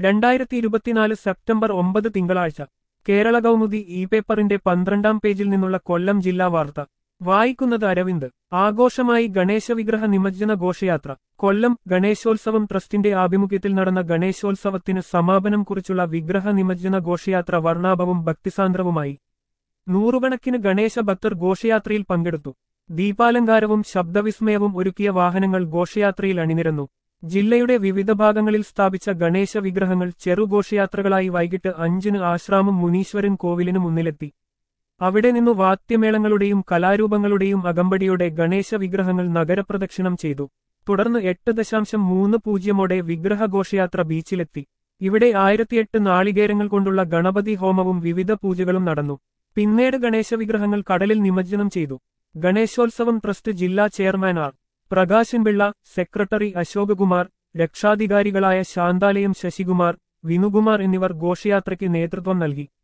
രണ്ടായിരത്തി ഇരുപത്തിനാല് സെപ്റ്റംബർ ഒമ്പത് തിങ്കളാഴ്ച കേരള കൗമുദി ഇ പേപ്പറിന്റെ പന്ത്രണ്ടാം പേജിൽ നിന്നുള്ള കൊല്ലം ജില്ലാ വാർത്ത വായിക്കുന്നത് അരവിന്ദ് ആഘോഷമായി ഗണേശ വിഗ്രഹ നിമജ്ജന ഘോഷയാത്ര കൊല്ലം ഗണേശോത്സവം ട്രസ്റ്റിന്റെ ആഭിമുഖ്യത്തിൽ നടന്ന ഗണേശോത്സവത്തിന് സമാപനം കുറിച്ചുള്ള വിഗ്രഹ നിമജ്ജന ഘോഷയാത്ര വർണ്ണാഭവും ഭക്തിസാന്ദ്രവുമായി നൂറുകണക്കിന് ഗണേശ ഭക്തർ ഘോഷയാത്രയിൽ പങ്കെടുത്തു ദീപാലങ്കാരവും ശബ്ദവിസ്മയവും ഒരുക്കിയ വാഹനങ്ങൾ ഘോഷയാത്രയിൽ അണിനിരന്നു ജില്ലയുടെ വിവിധ ഭാഗങ്ങളിൽ സ്ഥാപിച്ച ഗണേശ വിഗ്രഹങ്ങൾ ചെറുഘോഷയാത്രകളായി വൈകിട്ട് അഞ്ചിന് ആശ്രാമം മുനീശ്വരൻ കോവിലിനു മുന്നിലെത്തി അവിടെ നിന്നു വാദ്യമേളങ്ങളുടെയും കലാരൂപങ്ങളുടെയും അകമ്പടിയോടെ ഗണേശ വിഗ്രഹങ്ങൾ നഗരപ്രദക്ഷിണം ചെയ്തു തുടർന്ന് എട്ട് ദശാംശം മൂന്ന് പൂജ്യമോടെ വിഗ്രഹഘോഷയാത്ര ബീച്ചിലെത്തി ഇവിടെ ആയിരത്തിയെട്ട് നാളികേരങ്ങൾ കൊണ്ടുള്ള ഗണപതി ഹോമവും വിവിധ പൂജകളും നടന്നു പിന്നീട് ഗണേശ വിഗ്രഹങ്ങൾ കടലിൽ നിമജ്ജനം ചെയ്തു ഗണേശോത്സവം ട്രസ്റ്റ് ജില്ലാ chairman R Prakashan Pillai secretary Ashok Kumar രക്ഷാധികാരികളായ ശാന്താലയം ശശികുമാർ വിനുകുമാർ എന്നിവർ ഘോഷയാത്രയ്ക്ക് നേതൃത്വം നൽകി